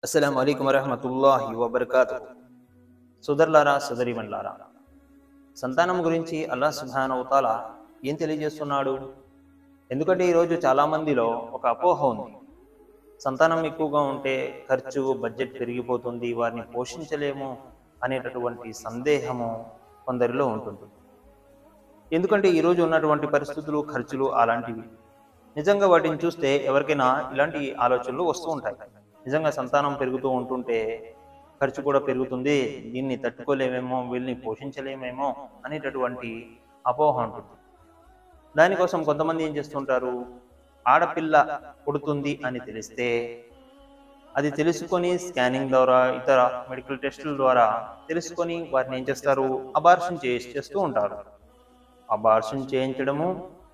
అస్సలం అయికం వరహమతుల్లాహి వబర్కాతు సుదర్లారా సుదరిమన్లారా సంతానం గురించి అల్లా సుభానవతాల ఏం తెలియజేస్తున్నాడు ఎందుకంటే ఈరోజు చాలామందిలో ఒక అపోహ ఉంది సంతానం ఎక్కువగా ఉంటే ఖర్చు బడ్జెట్ పెరిగిపోతుంది వారిని పోషించలేము అనేటటువంటి సందేహము కొందరిలో ఉంటుంది ఎందుకంటే ఈరోజు ఉన్నటువంటి పరిస్థితులు ఖర్చులు అలాంటివి నిజంగా వాటిని చూస్తే ఎవరికైనా ఇలాంటి ఆలోచనలు వస్తూ ఉంటాయి నిజంగా సంతానం పెరుగుతూ ఉంటుంటే ఖర్చు కూడా పెరుగుతుంది దీన్ని తట్టుకోలేమేమో వీళ్ళని పోషించలేమేమో అనేటటువంటి అపోహ ఉంటుంది దానికోసం కొంతమంది ఏం చేస్తుంటారు ఆడపిల్ల పుడుతుంది అని తెలిస్తే అది తెలుసుకొని స్కానింగ్ ద్వారా ఇతర మెడికల్ టెస్టుల ద్వారా తెలుసుకొని వారిని ఏం చేస్తారు అబార్షన్ చేసి చేస్తూ ఉంటారు అబార్షన్ చేయించడము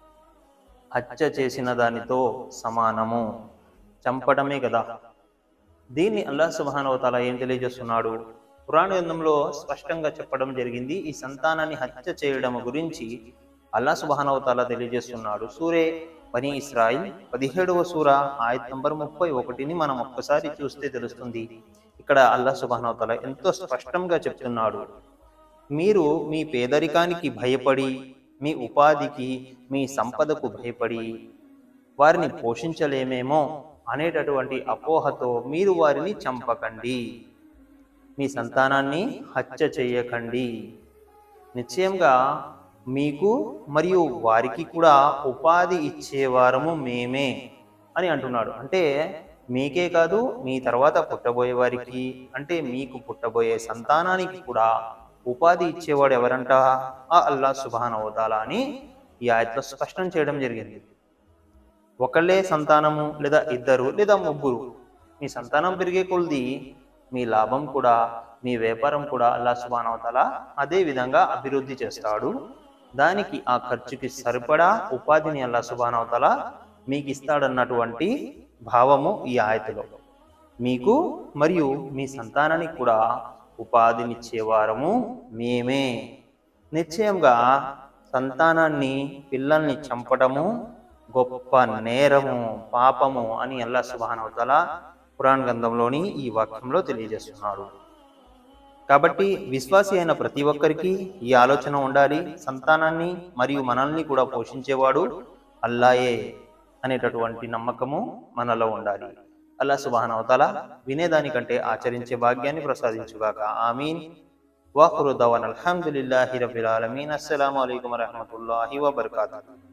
హత్య చేసిన దానితో సమానము చంపడమే కదా దీన్ని అల్లా సుబానవతాల ఏం తెలియజేస్తున్నాడు పురాణ గ్రంథంలో స్పష్టంగా చెప్పడం జరిగింది ఈ సంతానాన్ని హత్య చేయడం గురించి అల్లా సుబానవతాల తెలియజేస్తున్నాడు సూరే బనీ ఇస్రాయిల్ పదిహేడవ సూర ఆయత్ నంబర్ ముప్పై ఒకటిని మనం ఒక్కసారి చూస్తే తెలుస్తుంది ఇక్కడ అల్లా సుబానవతాల ఎంతో స్పష్టంగా చెప్తున్నాడు మీరు మీ పేదరికానికి భయపడి మీ ఉపాధికి మీ సంపదకు భయపడి వారిని పోషించలేమేమో అనేటటువంటి అపోహతో మీరు వారిని చంపకండి మీ సంతానాన్ని హత్య చేయకండి నిశ్చయంగా మీకు మరియు వారికి కూడా ఉపాధి ఇచ్చేవారము మేమే అని అంటున్నాడు అంటే మీకే కాదు మీ తర్వాత పుట్టబోయే వారికి అంటే మీకు పుట్టబోయే సంతానానికి కూడా ఉపాధి ఇచ్చేవాడు ఎవరంట ఆ అల్లా సుబాన్ అవుతాలా అని ఈ ఆయతలో స్పష్టం చేయడం జరిగింది ఒకళ్ళే సంతానము లేదా ఇద్దరు లేదా ముగ్గురు మీ సంతానం పెరిగే కొలది మీ లాభం కూడా మీ వ్యాపారం కూడా అల్లా సుబాన్ అవతాల అదే విధంగా అభివృద్ధి చేస్తాడు దానికి ఆ ఖర్చుకి సరిపడా ఉపాధిని అల్లా సుబాన్ అవతాల మీకు ఇస్తాడన్నటువంటి భావము ఈ ఆయతలో మీకు మరియు మీ సంతానానికి కూడా ఉపాధినిచ్చేవారము మేమే నిశ్చయంగా సంతానాన్ని పిల్లల్ని చంపడము గొప్ప నేరము పాపము అని అల్లా సుబానవతల పురాణ గ్రంథంలోని ఈ వాక్యంలో తెలియజేస్తున్నాడు కాబట్టి విశ్వాసి అయిన ప్రతి ఒక్కరికి ఈ ఆలోచన ఉండాలి సంతానాన్ని మరియు మనల్ని కూడా పోషించేవాడు అల్లాయే అనేటటువంటి నమ్మకము మనలో ఉండాలి అల్లా సుబానవతల వినేదానికంటే ఆచరించే భాగ్యాన్ని ప్రసాదించుగాక ఆమీన్ వాహురు దవన్ అల్హమ్దులిల్లాహి రబ్బిల్ ఆలమీన్ అస్సలాము అలైకుం వరహమతుల్లాహి వబర్కాతుహు